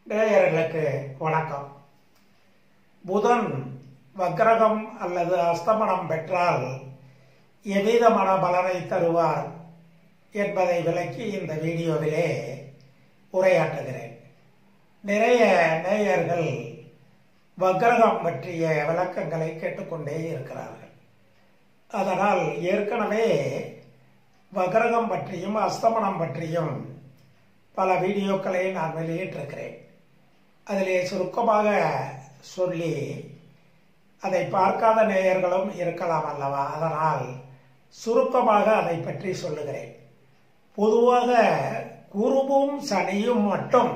நேயர்களுக்கு வணக்கம் புதன் வக்ரகம் அல்லது அஸ்தமனம் பெற்றால் எவ்விதமான பலனை தருவார் என்பதை விளக்கி இந்த வீடியோவிலே உரையாற்றுகிறேன் நிறைய நேயர்கள் வக்ரகம் பற்றிய விளக்கங்களை கேட்டுக்கொண்டே இருக்கிறார்கள் அதனால் ஏற்கனவே வக்ரகம் பற்றியும் அஸ்தமனம் பற்றியும் பல வீடியோக்களை நான் வெளியிட்டிருக்கிறேன் அதிலே சுருக்கமாக சொல்லி அதை பார்க்காத நேயர்களும் இருக்கலாம் அல்லவா அதனால் சுருக்கமாக அதை பற்றி சொல்லுகிறேன் பொதுவாக குருவும் சனியும் மட்டும்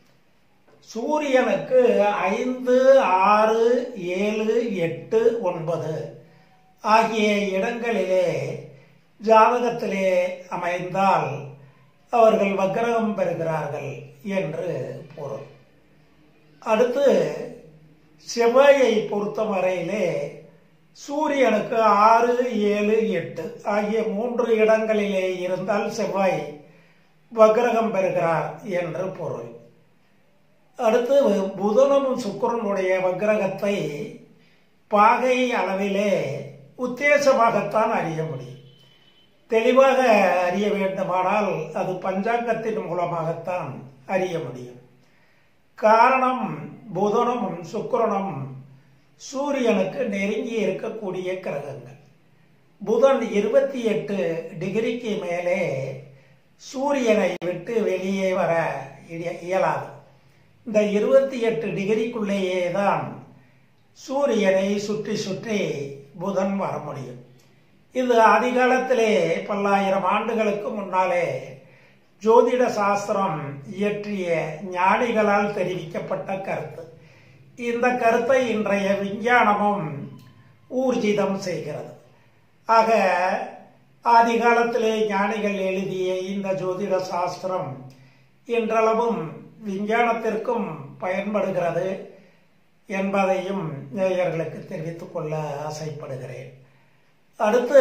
சூரியனுக்கு ஐந்து ஆறு ஏழு எட்டு ஒன்பது ஆகிய இடங்களிலே ஜாதகத்திலே அமைந்தால் அவர்கள் வக்கிரகம் பெறுகிறார்கள் என்று பொருள் அடுத்து செவ்வாயை பொறுத்தவரையிலே சூரியனுக்கு ஆறு ஏழு எட்டு ஆகிய மூன்று இடங்களிலே இருந்தால் செவ்வாய் வக்கிரகம் பெறுகிறார் என்று பொருள் அடுத்து புதனும் சுக்கரனுடைய வக்கிரகத்தை பாகை அளவிலே உத்தேசமாகத்தான் அறிய முடியும் தெளிவாக அறிய வேண்டுமானால் அது பஞ்சாங்கத்தின் மூலமாகத்தான் அறிய முடியும் காரணம் புதனும் சுக்கிரனும் சூரியனுக்கு நெருங்கி இருக்கக்கூடிய கிரகங்கள் புதன் இருபத்தி எட்டு டிகிரிக்கு மேலே சூரியனை விட்டு வெளியே வர இயலாது இந்த இருபத்தி எட்டு டிகிரிக்குள்ளேயே தான் சூரியனை சுற்றி சுற்றி புதன் வர முடியும் இது அதிகாலத்திலே பல்லாயிரம் ஆண்டுகளுக்கு முன்னாலே ஜோதிட சாஸ்திரம் இயற்றிய ஞானிகளால் தெரிவிக்கப்பட்ட கருத்து இந்த கருத்தை இன்றைய விஞ்ஞானமும் ஊர்ஜிதம் செய்கிறது ஆக ஆதிகாலத்திலே ஞானிகள் எழுதிய இந்த ஜோதிட சாஸ்திரம் இன்றளவும் விஞ்ஞானத்திற்கும் பயன்படுகிறது என்பதையும் நேயர்களுக்கு தெரிவித்துக் கொள்ள ஆசைப்படுகிறேன் அடுத்து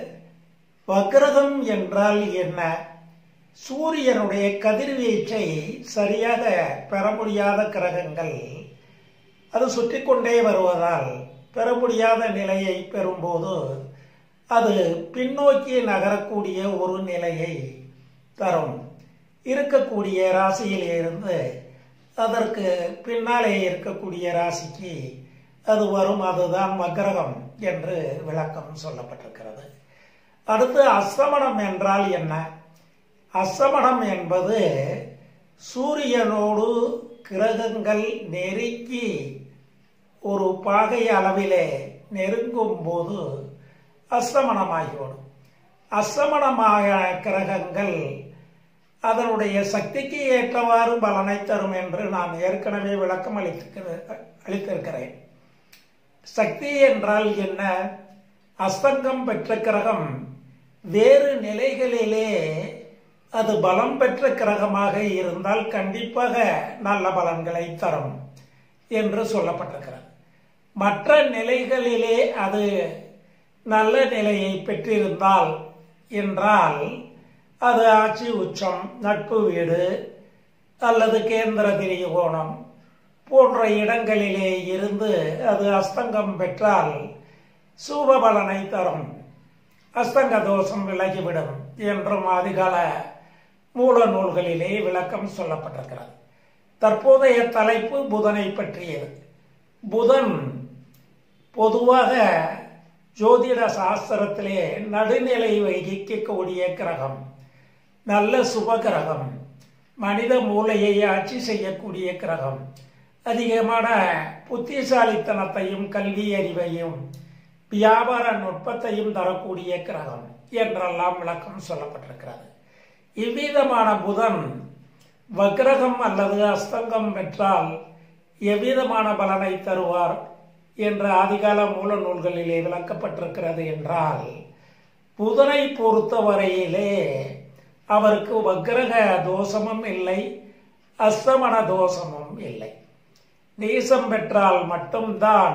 வக்ரகம் என்றால் என்ன சூரியனுடைய கதிர்வீச்சை சரியாக பெற முடியாத கிரகங்கள் அது சுற்றி கொண்டே வருவதால் பெற முடியாத நிலையை பெறும்போது அது பின்னோக்கி நகரக்கூடிய ஒரு நிலையை தரும் இருக்கக்கூடிய ராசியில் இருந்து அதற்கு பின்னாலே இருக்கக்கூடிய ராசிக்கு அது வரும் அதுதான் வக்ரகம் என்று விளக்கம் சொல்லப்பட்டிருக்கிறது அடுத்து அஸ்தமனம் என்றால் என்ன அஸ்தமனம் என்பது சூரியனோடு கிரகங்கள் நெருக்கி ஒரு பாகை அளவிலே நெருங்கும் போது அஸ்தமனமாகிவிடும் அஸ்தமனமாக கிரகங்கள் அதனுடைய சக்திக்கு ஏற்றவாறு பலனை தரும் என்று நான் ஏற்கனவே விளக்கம் அளித்திருக்கிறேன் சக்தி என்றால் என்ன அஸ்தங்கம் பெற்ற கிரகம் வேறு நிலைகளிலே அது பலம் பெற்ற கிரகமாக இருந்தால் கண்டிப்பாக நல்ல பலன்களை தரும் என்று சொல்லப்பட்டிருக்கிறது மற்ற நிலைகளிலே அது நல்ல நிலையை பெற்றிருந்தால் என்றால் அது ஆட்சி உச்சம் நட்பு வீடு அல்லது கேந்திர திரிகோணம் போன்ற இடங்களிலே இருந்து அது அஸ்தங்கம் பெற்றால் சூபபலனை தரும் அஸ்தங்க தோஷம் விலகிவிடும் என்றும் அதிகால மூல நூல்களிலே விளக்கம் சொல்லப்பட்டிருக்கிறது தற்போதைய தலைப்பு புதனை பற்றியது புதன் பொதுவாக ஜோதிட சாஸ்திரத்திலே நடுநிலை வகிக்கக்கூடிய கிரகம் நல்ல சுப கிரகம் மனித மூளையை ஆட்சி செய்யக்கூடிய கிரகம் அதிகமான புத்திசாலித்தனத்தையும் கல்வி அறிவையும் வியாபார நுட்பத்தையும் தரக்கூடிய கிரகம் என்றெல்லாம் விளக்கம் சொல்லப்பட்டிருக்கிறது இவ்விதமான புதன் வக்ரகம் அல்லது அஸ்தங்கம் பெற்றால் எவ்விதமான பலனை தருவார் என்ற ஆதிகால மூல நூல்களிலே விளக்கப்பட்டிருக்கிறது என்றால் புதனை பொறுத்தவரையிலே அவருக்கு வக்ரக தோஷமும் இல்லை அஸ்தமன தோஷமும் இல்லை நீசம் பெற்றால் மட்டும்தான்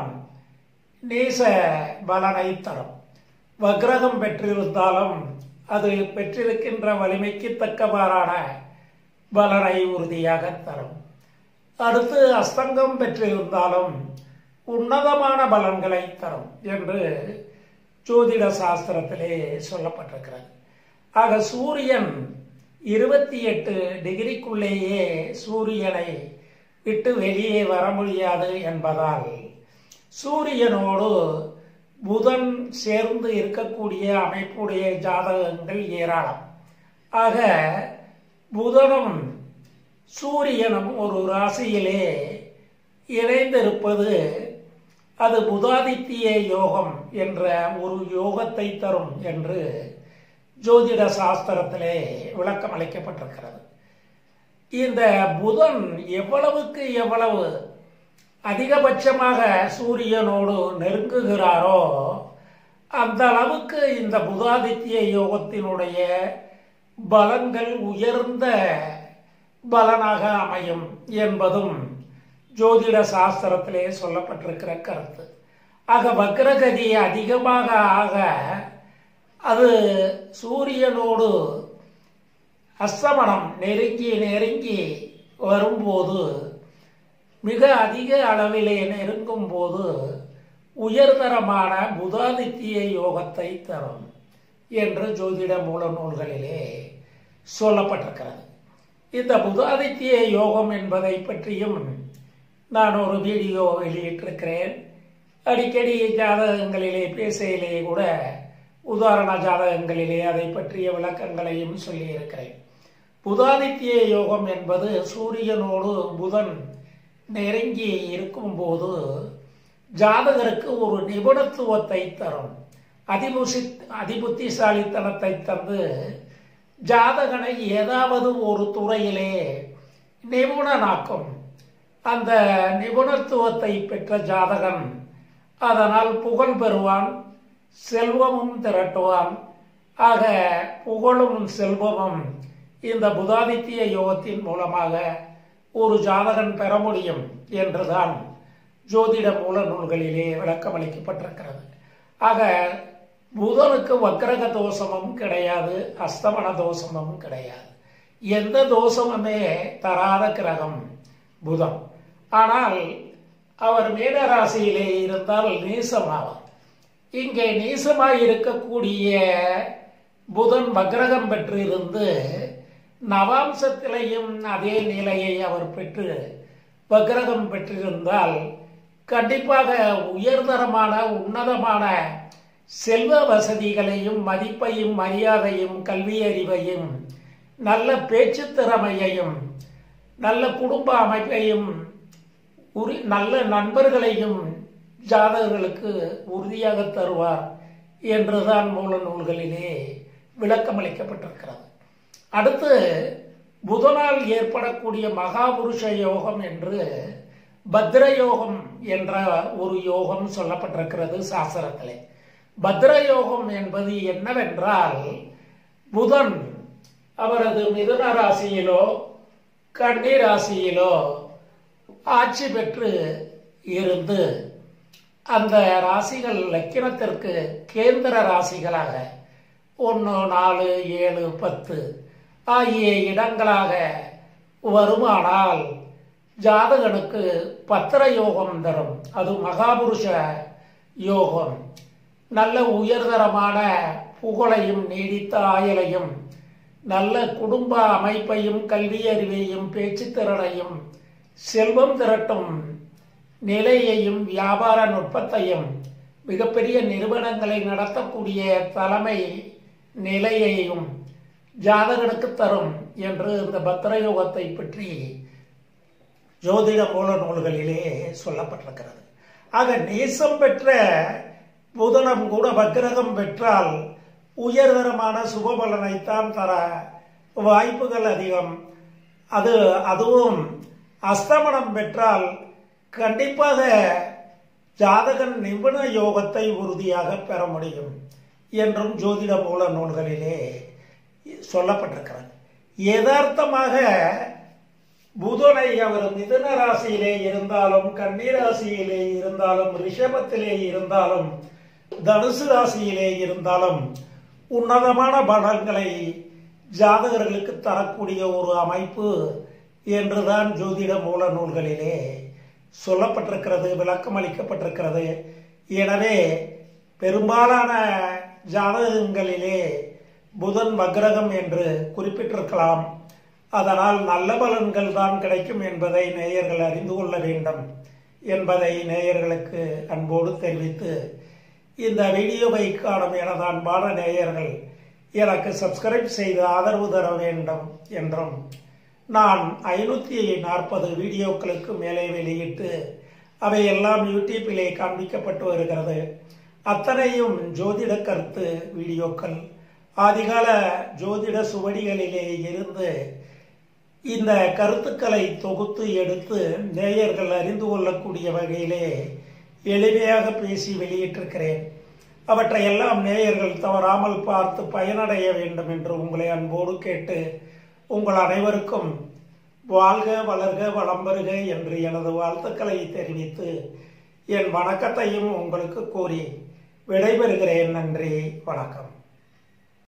நீச பலனை தரும் வக்ரகம் பெற்றிருந்தாலும் அது பெற்றிருக்கின்ற வலிமைக்கு தக்கவாறான பலனை உறுதியாக தரும் அடுத்து அஸ்தங்கம் பெற்றிருந்தாலும் உன்னதமான பலன்களை தரும் என்று ஜோதிட சாஸ்திரத்திலே சொல்லப்பட்டிருக்கிறது ஆக சூரியன் இருபத்தி எட்டு டிகிரிக்குள்ளேயே சூரியனை விட்டு வெளியே வர முடியாது என்பதால் சூரியனோடு புதன் சேர்ந்து இருக்கக்கூடிய அமைப்புடைய ஜாதகங்கள் ஏராளம் ஆக புதனும் சூரியனும் ஒரு ராசியிலே இணைந்திருப்பது அது புதாதித்ய யோகம் என்ற ஒரு யோகத்தை தரும் என்று ஜோதிட சாஸ்திரத்திலே விளக்கம் அளிக்கப்பட்டிருக்கிறது இந்த புதன் எவ்வளவுக்கு எவ்வளவு அதிகபட்சமாக சூரியனோடு நெருங்குகிறாரோ அந்த அளவுக்கு இந்த புதாதித்ய யோகத்தினுடைய பலன்கள் உயர்ந்த பலனாக அமையும் என்பதும் ஜோதிட சாஸ்திரத்திலே சொல்லப்பட்டிருக்கிற கருத்து ஆக வக்ரகதி அதிகமாக ஆக அது சூரியனோடு அஸ்தமனம் நெருங்கி நெருங்கி வரும்போது மிக அதிக அளவிலே நெருங்கும் போது உயர்தரமான புதாதித்ய யோகத்தை தரும் என்று ஜோதிட மூல நூல்களிலே சொல்லப்பட்டிருக்கிறது இந்த புதாதித்ய யோகம் என்பதை பற்றியும் நான் ஒரு வீடியோ வெளியிட்டிருக்கிறேன் அடிக்கடி ஜாதகங்களிலே பேசையிலே கூட உதாரண ஜாதகங்களிலே அதை பற்றிய விளக்கங்களையும் சொல்லியிருக்கிறேன் புதாதித்ய யோகம் என்பது சூரியனோடு புதன் நெருங்கி இருக்கும்போது ஜாதகருக்கு ஒரு நிபுணத்துவத்தை தரும் அதிபுசி அதிபுத்திசாலித்தனத்தை தந்து ஜாதகனை ஏதாவது ஒரு துறையிலே நிபுணனாக்கும் அந்த நிபுணத்துவத்தை பெற்ற ஜாதகன் அதனால் புகழ் பெறுவான் செல்வமும் திரட்டுவான் ஆக புகழும் செல்வமும் இந்த புதாதித்ய யோகத்தின் மூலமாக ஒரு ஜாதகன் பெற முடியும் என்றுதான் ஜோதிட மூல நூல்களிலே விளக்கமளிக்கப்பட்டிருக்கிறது ஆக புதனுக்கு வக்கரக தோஷமும் கிடையாது அஸ்தமன தோஷமும் கிடையாது எந்த தோஷமுமே தராத கிரகம் புதன் ஆனால் அவர் மீன ராசியிலே இருந்தால் நீசமாவார் இங்கே நீசமாய் இருக்கக்கூடிய புதன் வக்ரகம் பெற்றிருந்து நவாம்சத்திலையும் அதே நிலையை அவர் பெற்று வக்ரகம் பெற்றிருந்தால் கண்டிப்பாக உயர்தரமான உன்னதமான செல்வ வசதிகளையும் மதிப்பையும் மரியாதையும் கல்வி அறிவையும் நல்ல பேச்சு திறமையையும் நல்ல குடும்ப அமைப்பையும் உரி நல்ல நண்பர்களையும் ஜாதகர்களுக்கு உறுதியாக தருவார் என்றுதான் மூல நூல்களிலே விளக்கமளிக்கப்பட்டிருக்கிறது அடுத்து புதனால் ஏற்படக்கூடிய மகாபுருஷ யோகம் என்று பத்ர யோகம் என்ற ஒரு யோகம் சொல்லப்பட்டிருக்கிறது சாஸ்திரத்திலே பத்ர யோகம் என்பது என்னவென்றால் புதன் அவரது மிதுன ராசியிலோ கன்னி ராசியிலோ ஆட்சி பெற்று இருந்து அந்த ராசிகள் லக்கினத்திற்கு கேந்திர ராசிகளாக ஒன்று நாலு ஏழு பத்து ஆகிய இடங்களாக வருமானால் ஜாதகனுக்கு பத்திர யோகம் தரும் அது மகாபுருஷ யோகம் நல்ல உயர்தரமான புகழையும் நீடித்த ஆயலையும் நல்ல குடும்ப அமைப்பையும் கல்வி அறிவையும் பேச்சுத்திறனையும் செல்வம் திரட்டும் நிலையையும் வியாபார நுட்பத்தையும் மிகப்பெரிய நிறுவனங்களை நடத்தக்கூடிய தலைமை நிலையையும் ஜாதகனுக்கு தரும் என்று இந்த பத்திரயோகத்தை பற்றி ஜோதிட மூல நூல்களிலே சொல்லப்பட்டிருக்கிறது ஆக நேசம் பெற்ற புதனம் கூட வக்கிரகம் பெற்றால் உயர்தரமான சுபபலனைத்தான் தர வாய்ப்புகள் அதிகம் அது அதுவும் அஸ்தமனம் பெற்றால் கண்டிப்பாக ஜாதகன் நிபுண யோகத்தை உறுதியாக பெற முடியும் என்றும் ஜோதிட மூல நூல்களிலே சொல்லப்பட்டிருக்கிறது யதார்த்தமாக புதனை அவர் மிதுன ராசியிலே இருந்தாலும் கன்னி ராசியிலே இருந்தாலும் ரிஷபத்திலே இருந்தாலும் தனுசு ராசியிலே இருந்தாலும் உன்னதமான பலன்களை ஜாதகர்களுக்கு தரக்கூடிய ஒரு அமைப்பு என்றுதான் ஜோதிட மூல நூல்களிலே சொல்லப்பட்டிருக்கிறது விளக்கம் அளிக்கப்பட்டிருக்கிறது எனவே பெரும்பாலான ஜாதகங்களிலே புதன் வக்ரகம் என்று குறிப்பிட்டிருக்கலாம் அதனால் நல்ல பலன்கள் தான் கிடைக்கும் என்பதை நேயர்கள் அறிந்து கொள்ள வேண்டும் என்பதை நேயர்களுக்கு அன்போடு தெரிவித்து இந்த வீடியோவை காணும் எனது அன்பான நேயர்கள் எனக்கு சப்ஸ்கிரைப் செய்து ஆதரவு தர வேண்டும் என்றும் நான் ஐநூற்றி நாற்பது வீடியோக்களுக்கு மேலே வெளியிட்டு அவையெல்லாம் யூடியூப்பிலே காண்பிக்கப்பட்டு வருகிறது அத்தனையும் ஜோதிட கருத்து வீடியோக்கள் ஆதிகால ஜோதிட சுவடிகளிலே இருந்து இந்த கருத்துக்களை தொகுத்து எடுத்து நேயர்கள் அறிந்து கொள்ளக்கூடிய வகையிலே எளிமையாக பேசி வெளியிட்டிருக்கிறேன் அவற்றையெல்லாம் நேயர்கள் தவறாமல் பார்த்து பயனடைய வேண்டும் என்று உங்களை அன்போடு கேட்டு உங்கள் அனைவருக்கும் வாழ்க வளர்க வளம் வருக என்று எனது வாழ்த்துக்களை தெரிவித்து என் வணக்கத்தையும் உங்களுக்கு கூறி விடைபெறுகிறேன் நன்றி வணக்கம்